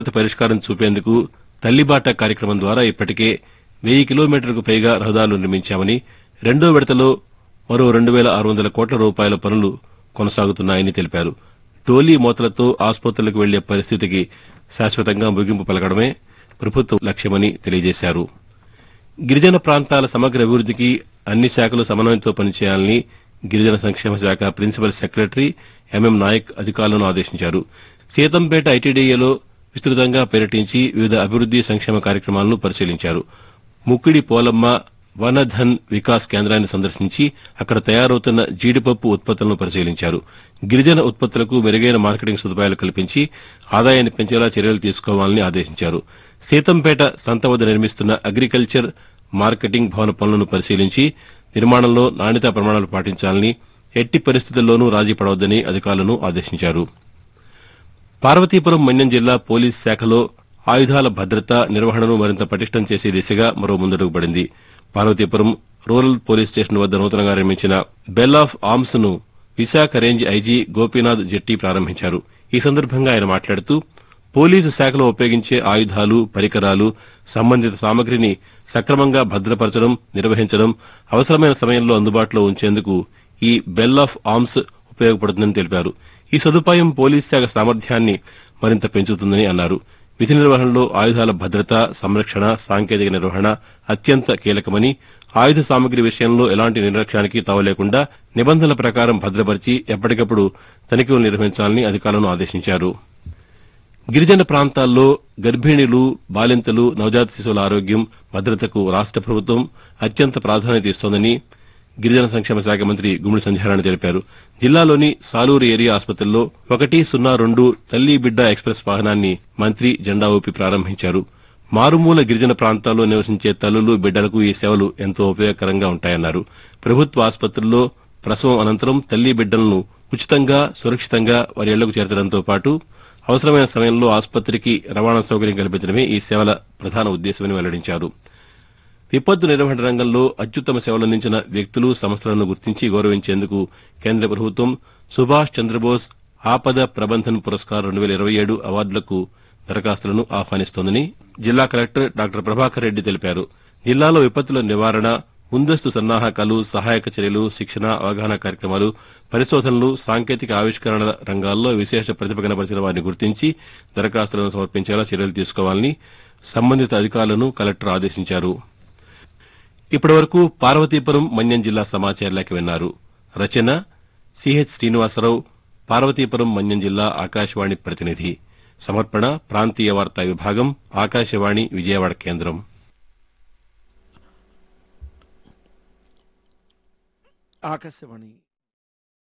పరిష్కారం చూపేందుకు తల్లిబాట కార్యక్రమం ద్వారా ఇప్పటికే వెయ్యి కిలోమీటర్లకు పైగా రహదారులు నిర్మించామని రెండో విడతలో మరో రెండు వేల ఆరు వందల కోట్ల రూపాయల పనులు కొనసాగుతున్నాయని తెలిపారు డోలీ మోతలతో ఆసుపత్రులకు వెళ్లే పరిస్థితికి శాశ్వతంగా ముగింపు పలకడమే ప్రభుత్వ లక్ష్యమని తెలియజేశారు గిరిజన ప్రాంతాల సమగ్ర అభివృద్ధికి అన్ని శాఖలు సమన్వయంతో పనిచేయాలని గిరిజన సంక్షేమ శాఖ ప్రిన్సిపల్ సెక్రటరీ ఎంఎం నాయక్ అధికారులను ఆదేశించారు సీతంపేట ఐటీడీఏలో విస్తృతంగా పర్యటించి వివిధ అభివృద్ది సంక్షేమ కార్యక్రమాలను పరిశీలించారు ముక్కిడి పోలమ్మ వనధన్ వికాస్ కేంద్రాన్ని సందర్శించి అక్కడ తయారవుతున్న జీడిపప్పు ఉత్పత్తులను పరిశీలించారు గిరిజన ఉత్పత్తులకు మెరుగైన మార్కెటింగ్ సదుపాయాలు కల్పించి ఆదాయాన్ని పెంచేలా చర్యలు తీసుకోవాలని ఆదేశించారు సీతంపేట సంత వద్ద నిర్మిస్తున్న అగ్రికల్చర్ మార్కెటింగ్ భవన పనులను పరిశీలించి నిర్మాణంలో నాణ్యతా ప్రమాణాలు పాటించాలని ఎట్టి పరిస్థితుల్లోనూ రాజీ పడవద్దని అధికారులను ఆదేశించారు పార్వతీపురం మన్యం జిల్లా పోలీస్ శాఖలో ఆయుధాల భద్రత నిర్వహణను మరింత పటిష్టం చేసే దిశగా మరో ముందడుగు పడింది పార్వతీపురం రూరల్ పోలీస్ స్టేషన్ వద్ద నూతనంగా నిర్మించిన బెల్ ఆఫ్ ఆర్మ్స్ ను విశాఖ రేంజ్ ఐజీ గోపీనాథ్ జెట్టి ప్రారంభించారు ఈ సందర్భంగా ఆయన మాట్లాడుతూ పోలీసు శాఖలో ఉపయోగించే ఆయుధాలు పరికరాలు సంబంధిత సామగ్రిని సక్రమంగా భద్రపరచడం నిర్వహించడం అవసరమైన సమయంలో అందుబాటులో ఉంచేందుకు ఈ బెల్ ఆఫ్ ఆర్మ్స్ ఉపయోగపడుతుందని తెలిపారు ఈ సదుపాయం పోలీస్ శాఖ సామర్థ్యాన్ని మరింత పెంచుతుందని అన్నారు విధి నిర్వహణలో ఆయుధాల భద్రత సంరక్షణ సాంకేతిక నిర్వహణ అత్యంత కీలకమని ఆయుధ సామగ్రి విషయంలో ఎలాంటి నిర్లక్ష్యానికి తావలేకుండా నిబంధనల ప్రకారం భద్రపరిచి ఎప్పటికప్పుడు తనిఖీలు నిర్వహించాలని అధికారులను ఆదేశించారు గిరిజన ప్రాంతాల్లో గర్భిణీలు బాలింతలు నవజాత శిశువుల ఆరోగ్యం భద్రతకు రాష్ట ప్రభుత్వం అత్యంత ప్రాధాన్యత ఇస్తోందని గిరిజన సంక్షేమ శాఖ మంత్రి గుమ్మడి సంధ్యారాయణ తెలిపారు జిల్లాలోని సాలూరు ఏరియా ఆసుపత్రిలో ఒకటి సున్నా రెండు తల్లి బిడ్డ ఎక్స్ప్రెస్ వాహనాన్ని మంత్రి జెండా ఊపి ప్రారంభించారు మారుమూల గిరిజన ప్రాంతాల్లో నివసించే తల్లులు బిడ్డలకు ఈ సేవలు ఎంతో ఉపయోగకరంగా ఉంటాయన్నారు ప్రభుత్వ ఆసుపత్రుల్లో ప్రసవం అనంతరం తల్లి బిడ్డలను ఉచితంగా సురక్షితంగా వారి ఇళ్లకు చేర్చడంతో పాటు అవసరమైన సమయంలో ఆసుపత్రికి రవాణా సౌకర్యం కల్పించడమే ఈ సేవల ప్రధాన ఉద్దేశమని వెల్లడించారు విపత్తు నిర్వహణ రంగంలో అత్యుత్తమ సేవలందించిన వ్యక్తులు సంస్థలను గుర్తించి గౌరవించేందుకు కేంద్ర ప్రభుత్వం సుభాష్ చంద్రబోస్ ఆపద ప్రబంధన్ పురస్కార్ రెండు వేల ఇరవై ఏడు అవార్డులకు దరఖాస్తులను ఆహ్వానిస్తోందని జిల్లా కలెక్టర్ డాక్టర్ ప్రభాకర్ రెడ్డి తెలిపారు జిల్లాలో విపత్తుల నివారణ ముందస్తు సన్నాహకాలు సహాయక చర్యలు శిక్షణ అవగాహన కార్యక్రమాలు పరిశోధనలు సాంకేతిక ఆవిష్కరణల రంగాల్లో విశేష ప్రతిభ కనబరిచిన వారిని గుర్తించి దరఖాస్తులను సమర్పించేలా చర్యలు తీసుకోవాలని సంబంధిత అధికారులను కలెక్టర్ ఆదేశించారు ఇప్పటివరకు పార్వతీపురం మన్యం జిల్లా సమాచార లేఖ విన్నారు రచన సిహెచ్ శ్రీనివాసరావు పార్వతీపురం మన్యం జిల్లా ఆకాశవాణి ప్రతినిధి సమర్పణ ప్రాంతీయ వార్తా విభాగం ఆకాశవాణి విజయవాడ కేంద్రం ఆకాశవాణి